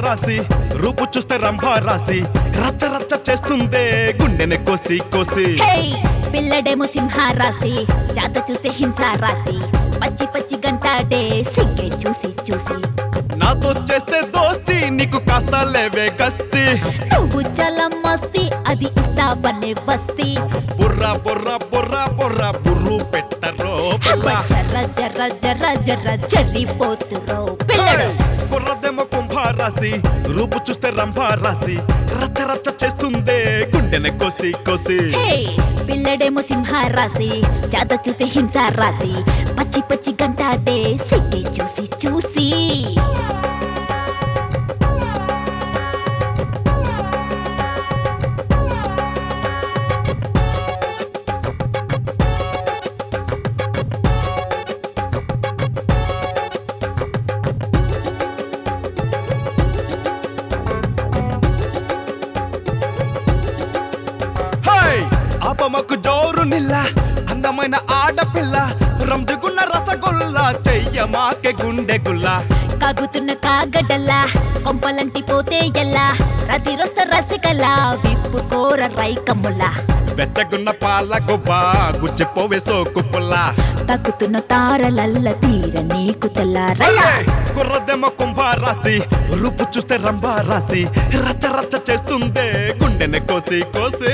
రాసి రూపు చూస్తే రంభా రాసి రచ్చ రచ్చ చేస్తుందే గుండెని కోసి కోసి హే పిల్లడేమో సింహ రాసి జాత చూసే హింస రాసి పచ్చి పచ్చి గంటాడే సిగ్గే చూసి చూసి నాతో చేస్తే దోస్తి నీకు కాస్త లేవే గస్తి నువ్వు చాలా మస్తి అది ఇస్తావనే వస్తి బుర్రా బుర్రా బుర్రా బుర్రా బుర్రు పెట్టరో పిల్ల జర్ర జర్ర జర్ర జర్ర జర్రిపోతురో పిల్లడు కుర్రదేమో కుంభ రాసి రూపు చూస్తే రంభా రాసి రచ్చ రచ్చ చేస్తుందే గుండెని కోసి కోసి హే పిల్లడేమో సింహ రాసి జాత చూసే హింస రాసి పచ్చి పచ్చి గంటాడే సిగ్గే చూసి చూసి హై ఆపమకు జోరు నిల్ల అందమైన ఆడపిల్ల రంజుగున్న రసగుల్లా చెయ్యమాకే గుండె గుల్లా కాగుతున్న కాగడల్లా కొంపలంటి పోతే ఎల్లా రతిరొస్త రసికలా విప్పుకోర రైకమ్ములా వెచ్చగున్న పాల గువ్వా గుచ్చిపోవే సోకు పుల్లా తగ్గుతున్న తారలల్ల తీర నీకు తెల్లారలా కుర్రదెమ్మ కుంభ రాసి రూపు చూస్తే రంభా రాసి రచ్చ రచ్చ చేస్తుందే గుండెని కోసి కోసి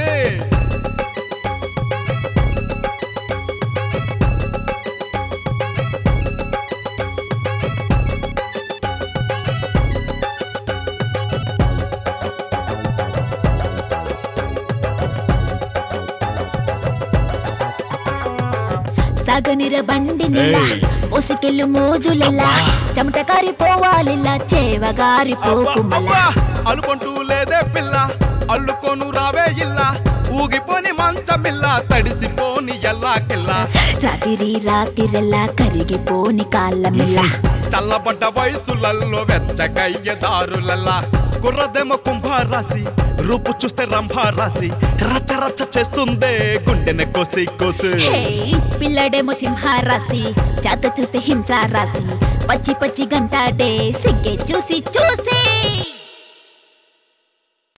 సగనిర బండి నిల్ల ఏయ్. ఒసికెళ్ళు మోజులెల్లా చెమట కారిపోవాలిల్లా చేవగారి పోకుమల్లా అబ్బా, అలుపంటూ లేదే పిల్ల అల్లుకోను రావే ఇల్లా ఊగిపోని మంచమిల్ల తడిసిపోని ఎల్లాకిల్లా రాతిరి రాతిరెల్లా కరిగిపోని కాళ్ళమిల్లా చల్లబడ్డ వయసులలో వెచ్చగయ్య దారులల్లా కుర్రదేమో కుంభ రాసి రూపు చూస్తే రంభా రాసి రచ్చ రచ్చ చేస్తుందే గుండెని కోసి కోసి హే పిల్లడేమో సింహ రాసి జాత చూసి హింస రాసి పచ్చి పచ్చి గంటాడే సిగ్గే చూసి చూసి